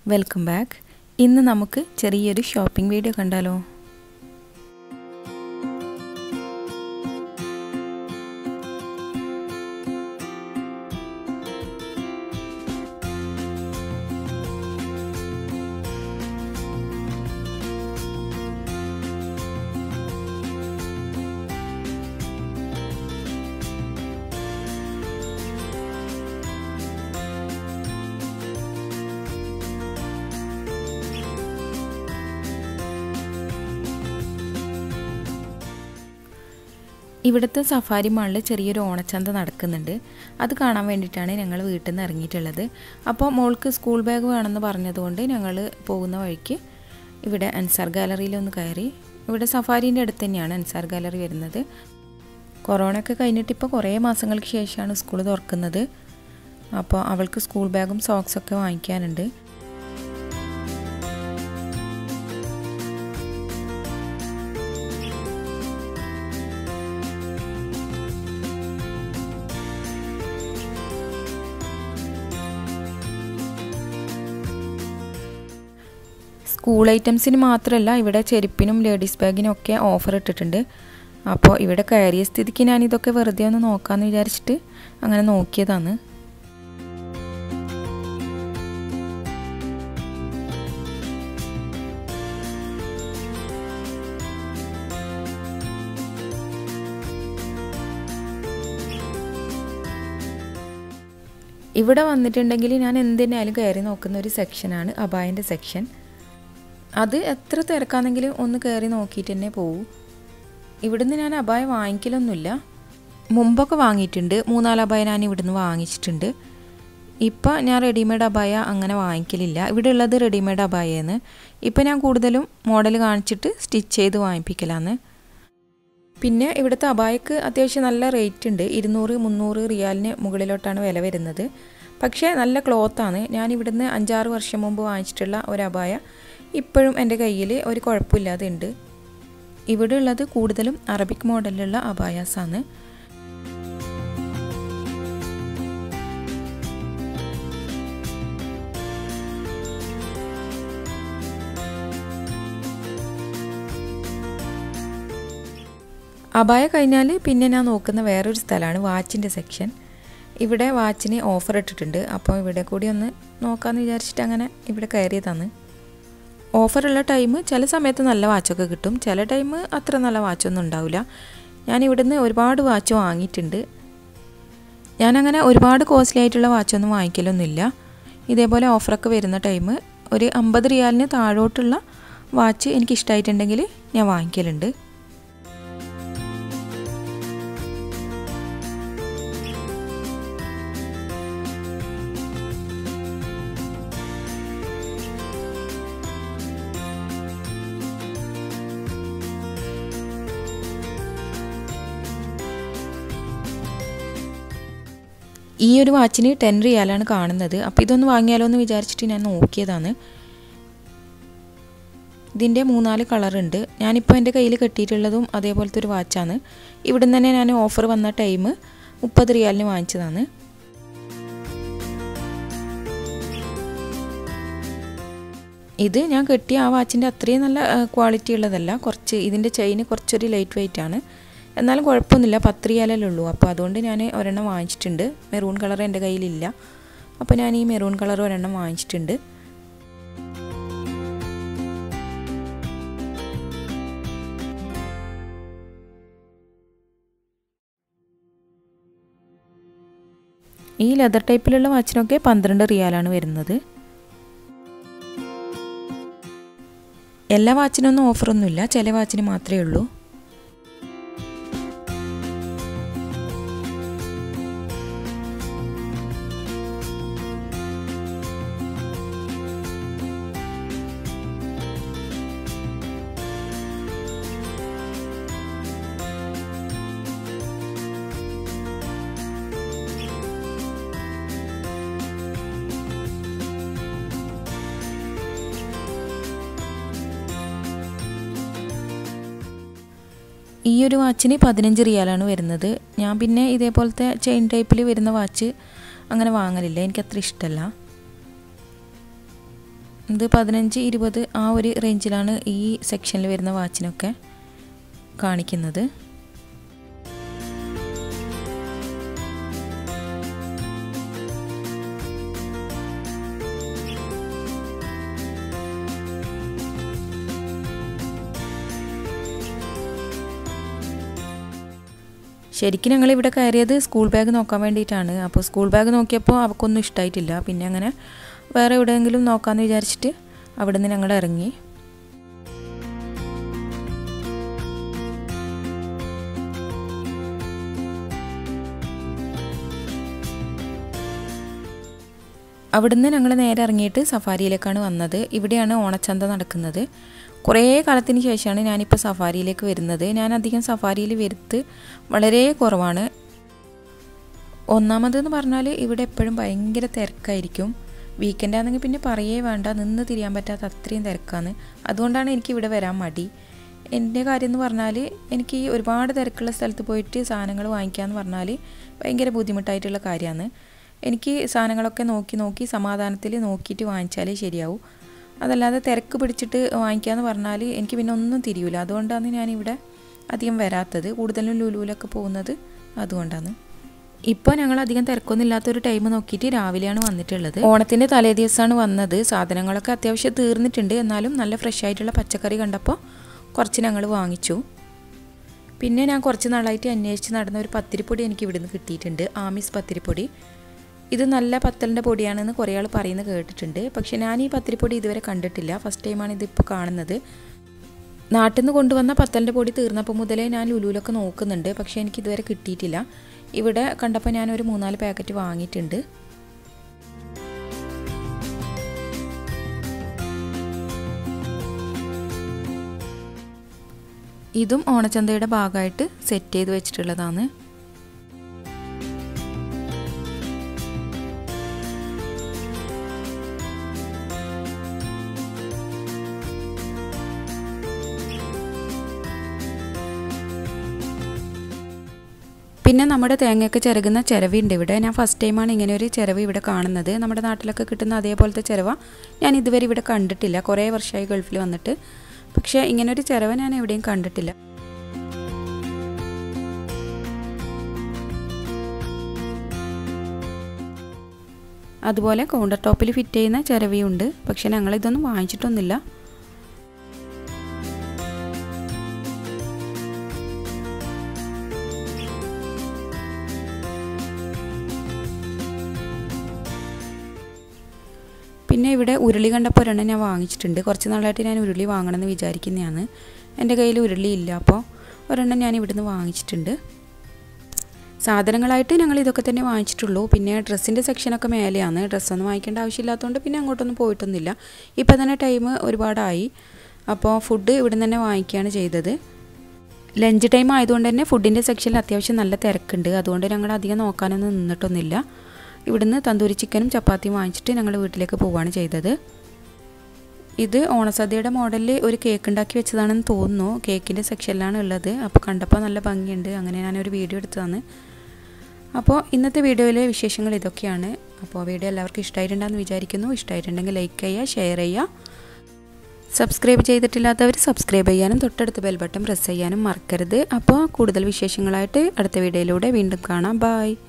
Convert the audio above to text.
welcome back ഇന്ന് നമുക്ക് ചെറിയൊരു ഷോപ്പിംഗ് വീഡിയോ കണ്ടാലോ ഇവിടുത്തെ സഫാരി മാളിൽ ചെറിയൊരു ഓണച്ചന്ത നടക്കുന്നുണ്ട് അത് കാണാൻ വേണ്ടിയിട്ടാണ് ഞങ്ങൾ വീട്ടിൽ നിന്ന് ഇറങ്ങിയിട്ടുള്ളത് അപ്പോൾ മോൾക്ക് സ്കൂൾ ബാഗ് വേണമെന്ന് പറഞ്ഞതുകൊണ്ട് ഞങ്ങൾ പോകുന്ന വഴിക്ക് ഇവിടെ അൻസാർ ഗാലറിയിലൊന്ന് കയറി ഇവിടെ സഫാരീൻ്റെ അടുത്ത് തന്നെയാണ് അൻസാർ ഗാലറി വരുന്നത് കൊറോണ ഒക്കെ കഴിഞ്ഞിട്ട് ഇപ്പോൾ കുറേ മാസങ്ങൾക്ക് ശേഷമാണ് സ്കൂൾ തുറക്കുന്നത് അപ്പോൾ അവൾക്ക് സ്കൂൾ ബാഗും സോക്സൊക്കെ വാങ്ങിക്കാനുണ്ട് സ്കൂൾ ഐറ്റംസിന് മാത്രമല്ല ഇവിടെ ചെരുപ്പിനും ലേഡീസ് ബാഗിനും ഒക്കെ ഓഫർ ഇട്ടിട്ടുണ്ട് അപ്പോൾ ഇവിടെ കയറിയ സ്ഥിതിക്ക് ഞാൻ ഇതൊക്കെ വെറുതെ ഒന്ന് നോക്കാമെന്ന് വിചാരിച്ചിട്ട് അങ്ങനെ നോക്കിയതാണ് ഇവിടെ വന്നിട്ടുണ്ടെങ്കിൽ ഞാൻ എന്തിനായാലും കയറി നോക്കുന്ന ഒരു സെക്ഷനാണ് അബായൻ്റെ സെക്ഷൻ അത് എത്ര തിരക്കാണെങ്കിലും ഒന്ന് കയറി നോക്കിയിട്ട് തന്നെ പോവും ഇവിടുന്ന് ഞാൻ അബായ വാങ്ങിക്കലൊന്നുമില്ല മുമ്പൊക്കെ വാങ്ങിയിട്ടുണ്ട് മൂന്നാല് അബായ ഞാൻ ഇവിടുന്ന് വാങ്ങിച്ചിട്ടുണ്ട് ഇപ്പം ഞാൻ റെഡിമെയ്ഡ് അബായ അങ്ങനെ വാങ്ങിക്കലില്ല ഇവിടെ ഉള്ളത് റെഡിമെയ്ഡ് അബായയാണ് ഇപ്പം ഞാൻ കൂടുതലും മോഡൽ കാണിച്ചിട്ട് സ്റ്റിച്ച് ചെയ്ത് വാങ്ങിപ്പിക്കലാന്ന് പിന്നെ ഇവിടുത്തെ അബായക്ക് അത്യാവശ്യം നല്ല റേറ്റ് ഉണ്ട് ഇരുന്നൂറ് മുന്നൂറ് റിയാലിന് മുകളിലോട്ടാണ് വില വരുന്നത് പക്ഷേ നല്ല ക്ലോത്താണ് ഞാൻ ഇവിടുന്ന് അഞ്ചാറ് വർഷം മുമ്പ് വാങ്ങിച്ചിട്ടുള്ള ഒരു അബായ ഇപ്പോഴും എൻ്റെ കയ്യിൽ ഒരു കുഴപ്പമില്ലാതെ ഉണ്ട് ഇവിടെ ഉള്ളത് കൂടുതലും അറബിക് മോഡലിലുള്ള അബായാസാണ് അബായ കഴിഞ്ഞാൽ പിന്നെ ഞാൻ നോക്കുന്ന വേറൊരു സ്ഥലമാണ് വാച്ചിൻ്റെ സെക്ഷൻ ഇവിടെ വാച്ചിന് ഓഫർ ഇട്ടിട്ടുണ്ട് അപ്പോൾ ഇവിടെ കൂടി ഒന്ന് നോക്കാമെന്ന് വിചാരിച്ചിട്ട് അങ്ങനെ ഇവിടെ കയറിയതാണ് ഓഫറുള്ള ടൈം ചില സമയത്ത് നല്ല വാച്ചൊക്കെ കിട്ടും ചില ടൈം അത്ര നല്ല വാച്ചൊന്നും ഉണ്ടാവില്ല ഞാൻ ഇവിടുന്ന് ഒരുപാട് വാച്ച് വാങ്ങിയിട്ടുണ്ട് ഞാനങ്ങനെ ഒരുപാട് കോസ്റ്റ്ലി ആയിട്ടുള്ള വാച്ചൊന്നും വാങ്ങിക്കലൊന്നുമില്ല ഇതേപോലെ ഓഫറൊക്കെ വരുന്ന ടൈം ഒരു അമ്പത് റിയാലിന് താഴോട്ടുള്ള വാച്ച് എനിക്ക് ഇഷ്ടമായിട്ടുണ്ടെങ്കിൽ ഞാൻ വാങ്ങിക്കലുണ്ട് ഈ ഒരു വാച്ചിന് ടെൻ റിയാലാണ് കാണുന്നത് അപ്പോൾ ഇതൊന്ന് വാങ്ങിയാലോ എന്ന് വിചാരിച്ചിട്ട് ഞാൻ നോക്കിയതാണ് ഇതിൻ്റെ മൂന്നാല് കളറുണ്ട് ഞാനിപ്പോൾ എൻ്റെ കയ്യിൽ കെട്ടിയിട്ടുള്ളതും അതേപോലത്തെ ഒരു വാച്ചാണ് ഇവിടെ തന്നെ ഞാൻ ഓഫർ വന്ന ടൈം മുപ്പത് റിയാലിന് വാങ്ങിച്ചതാണ് ഇത് ഞാൻ കെട്ടിയ ആ വാച്ചിൻ്റെ അത്രയും നല്ല ക്വാളിറ്റി ഉള്ളതല്ല കുറച്ച് ഇതിൻ്റെ ചെയിന് കുറച്ചൊരു ലൈറ്റ് വെയിറ്റ് ആണ് എന്നാലും കുഴപ്പമൊന്നുമില്ല പത്ത് റിയാലല്ലേ ഉള്ളൂ അപ്പോൾ അതുകൊണ്ട് ഞാൻ ഒരെണ്ണം വാങ്ങിച്ചിട്ടുണ്ട് മെറൂൺ കളർ എൻ്റെ കയ്യിലില്ല അപ്പോൾ ഞാൻ ഈ മെറൂൺ കളർ ഒരെണ്ണം വാങ്ങിച്ചിട്ടുണ്ട് ഈ ലെതർ ടൈപ്പിലുള്ള വാച്ചിനൊക്കെ പന്ത്രണ്ട് റിയാലാണ് വരുന്നത് എല്ലാ വാച്ചിനൊന്നും ഓഫറൊന്നുമില്ല ചില വാച്ചിന് മാത്രമേ ഉള്ളൂ ഈ ഒരു വാച്ചിന് പതിനഞ്ച് റിയാലാണ് വരുന്നത് ഞാൻ പിന്നെ ഇതേപോലത്തെ ചെയിൻ ടൈപ്പിൽ വരുന്ന വാച്ച് അങ്ങനെ വാങ്ങലില്ല എനിക്ക് അത്ര ഇഷ്ടമല്ല ഇത് പതിനഞ്ച് ഇരുപത് ആ ഒരു റേഞ്ചിലാണ് ഈ സെക്ഷനിൽ വരുന്ന വാച്ചിനൊക്കെ കാണിക്കുന്നത് ശരിക്കും ഞങ്ങൾ ഇവിടെ കയറിയത് സ്കൂൾ ബാഗ് നോക്കാൻ വേണ്ടിയിട്ടാണ് അപ്പോൾ സ്കൂൾ ബാഗ് നോക്കിയപ്പോൾ അവൾക്കൊന്നും ഇഷ്ടമായിട്ടില്ല പിന്നെ അങ്ങനെ വേറെ എവിടെയെങ്കിലും നോക്കാമെന്ന് വിചാരിച്ചിട്ട് അവിടെ നിന്ന് ഞങ്ങൾ ഇറങ്ങി അവിടുന്ന് ഞങ്ങൾ നേരെ ഇറങ്ങിയിട്ട് സഫാരിയിലേക്കാണ് വന്നത് ഇവിടെയാണ് ഓണച്ചന്ത നടക്കുന്നത് കുറേ കാലത്തിന് ശേഷമാണ് ഞാനിപ്പോൾ സഫാരിയിലേക്ക് വരുന്നത് ഞാൻ അധികം സഫാരിയിൽ വരുത്ത് വളരെ കുറവാണ് ഒന്നാമതെന്ന് പറഞ്ഞാൽ ഇവിടെ എപ്പോഴും ഭയങ്കര തിരക്കായിരിക്കും വീക്കെൻഡ് ആണെങ്കിൽ പിന്നെ പറയേ വേണ്ട നിന്ന് തിരിയാൻ പറ്റാത്ത അത്രയും തിരക്കാണ് അതുകൊണ്ടാണ് എനിക്ക് ഇവിടെ വരാൻ മടി എൻ്റെ കാര്യം എന്ന് പറഞ്ഞാൽ എനിക്ക് ഈ ഒരുപാട് തിരക്കുള്ള സ്ഥലത്ത് പോയിട്ട് സാധനങ്ങൾ വാങ്ങിക്കുക എന്ന് പറഞ്ഞാൽ ഭയങ്കര ബുദ്ധിമുട്ടായിട്ടുള്ള കാര്യമാണ് എനിക്ക് സാധനങ്ങളൊക്കെ നോക്കി നോക്കി സമാധാനത്തിൽ നോക്കിയിട്ട് വാങ്ങിച്ചാലേ ശരിയാവും അതല്ലാതെ തിരക്ക് പിടിച്ചിട്ട് വാങ്ങിക്കുക എന്ന് പറഞ്ഞാൽ എനിക്ക് പിന്നെ ഒന്നും തിരിയൂല അതുകൊണ്ടാണ് ഞാനിവിടെ അധികം വരാത്തത് കൂടുതലും ലുലുവിലൊക്കെ പോകുന്നത് അതുകൊണ്ടാണ് ഇപ്പോൾ ഞങ്ങൾ അധികം തിരക്കൊന്നും ഇല്ലാത്തൊരു ടൈം നോക്കിയിട്ട് രാവിലെയാണ് വന്നിട്ടുള്ളത് ഓണത്തിൻ്റെ തലേ ദിവസമാണ് വന്നത് സാധനങ്ങളൊക്കെ അത്യാവശ്യം തീർന്നിട്ടുണ്ട് എന്നാലും നല്ല ഫ്രഷ് ആയിട്ടുള്ള പച്ചക്കറി കണ്ടപ്പോൾ കുറച്ച് ഞങ്ങൾ വാങ്ങിച്ചു പിന്നെ ഞാൻ കുറച്ച് നാളായിട്ട് അന്വേഷിച്ച് നടന്ന ഒരു പത്തിരിപ്പൊടി എനിക്ക് ഇവിടുന്ന് കിട്ടിയിട്ടുണ്ട് ആമിസ് പത്തിരിപ്പൊടി ഇത് നല്ല പത്തലിൻ്റെ പൊടിയാണെന്ന് കുറേ ആൾ പറയുന്നത് കേട്ടിട്ടുണ്ട് പക്ഷേ ഞാൻ ഈ പത്തിരിപ്പൊടി ഇതുവരെ കണ്ടിട്ടില്ല ഫസ്റ്റ് ടൈമാണ് ഇതിപ്പോൾ കാണുന്നത് നാട്ടിൽ നിന്ന് കൊണ്ടുവന്ന പത്തലിൻ്റെ പൊടി തീർന്നപ്പോൾ മുതലേ ഞാൻ ലുലുവിലൊക്കെ നോക്കുന്നുണ്ട് പക്ഷേ എനിക്ക് ഇതുവരെ കിട്ടിയിട്ടില്ല ഇവിടെ കണ്ടപ്പോൾ ഞാൻ ഒരു മൂന്നാല് പാക്കറ്റ് വാങ്ങിയിട്ടുണ്ട് ഇതും ഓണച്ചന്തയുടെ ഭാഗമായിട്ട് സെറ്റ് ചെയ്ത് വെച്ചിട്ടുള്ളതാണ് പിന്നെ നമ്മുടെ തേങ്ങയൊക്കെ ചിരകുന്ന ചിരവിണ്ട് ഇവിടെ ഞാൻ ഫസ്റ്റ് ടൈമാണ് ഇങ്ങനെ ഒരു ചിരവ് ഇവിടെ കാണുന്നത് നമ്മുടെ നാട്ടിലൊക്കെ കിട്ടുന്ന അതേപോലത്തെ ചിരവ ഞാൻ ഇതുവരെ ഇവിടെ കണ്ടിട്ടില്ല കുറേ വർഷമായി ഗൾഫിൽ വന്നിട്ട് പക്ഷേ ഇങ്ങനൊരു ചിരവ ഞാൻ എവിടെയും കണ്ടിട്ടില്ല അതുപോലെ കൗണ്ടർ ടോപ്പിൽ ഫിറ്റ് ചെയ്യുന്ന ചിരവിയുണ്ട് പക്ഷെ ഞങ്ങളിതൊന്നും വാങ്ങിച്ചിട്ടൊന്നുമില്ല പിന്നെ ഇവിടെ ഉരുളി കണ്ടപ്പോൾ ഒരെണ്ണം ഞാൻ വാങ്ങിച്ചിട്ടുണ്ട് കുറച്ച് നാളായിട്ട് ഞാൻ ഉരുളി വാങ്ങണമെന്ന് വിചാരിക്കുന്നതാണ് എൻ്റെ കയ്യിൽ ഉരുളി ഇല്ല അപ്പോൾ ഒരെണ്ണം ഞാൻ ഇവിടുന്ന് വാങ്ങിച്ചിട്ടുണ്ട് സാധനങ്ങളായിട്ട് ഞങ്ങൾ ഇതൊക്കെ തന്നെ വാങ്ങിച്ചിട്ടുള്ളൂ പിന്നെ ഡ്രസ്സിൻ്റെ സെക്ഷനൊക്കെ മേലെയാണ് ഡ്രസ്സൊന്നും വാങ്ങിക്കേണ്ട ആവശ്യമില്ലാത്തതുകൊണ്ട് പിന്നെ അങ്ങോട്ടൊന്നും പോയിട്ടൊന്നുമില്ല ഇപ്പം തന്നെ ടൈം ഒരുപാടായി അപ്പോൾ ഫുഡ് ഇവിടെ തന്നെ വാങ്ങിക്കുകയാണ് ചെയ്തത് ലഞ്ച് ടൈം ആയതുകൊണ്ട് തന്നെ ഫുഡിൻ്റെ സെക്ഷനിൽ അത്യാവശ്യം നല്ല തിരക്കുണ്ട് അതുകൊണ്ട് ഞങ്ങൾ അധികം നോക്കാനൊന്നും നിന്നിട്ടൊന്നുമില്ല ഇവിടുന്ന് തന്തൂരി ചിക്കനും ചപ്പാത്തിയും വാങ്ങിച്ചിട്ട് ഞങ്ങൾ വീട്ടിലേക്ക് പോവുകയാണ് ചെയ്തത് ഇത് ഓണസദ്യയുടെ മോഡലിൽ ഒരു കേക്ക് ഉണ്ടാക്കി വെച്ചതാണെന്ന് തോന്നുന്നു കേക്കിൻ്റെ സെക്ഷനിലാണ് ഉള്ളത് അപ്പോൾ കണ്ടപ്പോൾ നല്ല ഭംഗിയുണ്ട് അങ്ങനെ ഞാനൊരു വീഡിയോ എടുത്തതാണ് അപ്പോൾ ഇന്നത്തെ വീഡിയോയിലെ വിശേഷങ്ങൾ ഇതൊക്കെയാണ് അപ്പോൾ വീഡിയോ എല്ലാവർക്കും ഇഷ്ടമായിട്ടുണ്ടെന്ന് വിചാരിക്കുന്നു ഇഷ്ടമായിട്ടുണ്ടെങ്കിൽ ലൈക്ക് ചെയ്യുക ഷെയർ ചെയ്യുക സബ്സ്ക്രൈബ് ചെയ്തിട്ടില്ലാത്തവർ സബ്സ്ക്രൈബ് ചെയ്യാനും തൊട്ടടുത്ത് ബെൽ ബട്ടൺ പ്രസ് ചെയ്യാനും മറക്കരുത് അപ്പോൾ കൂടുതൽ വിശേഷങ്ങളായിട്ട് അടുത്ത വീഡിയോയിലൂടെ വീണ്ടും കാണാം ബായ്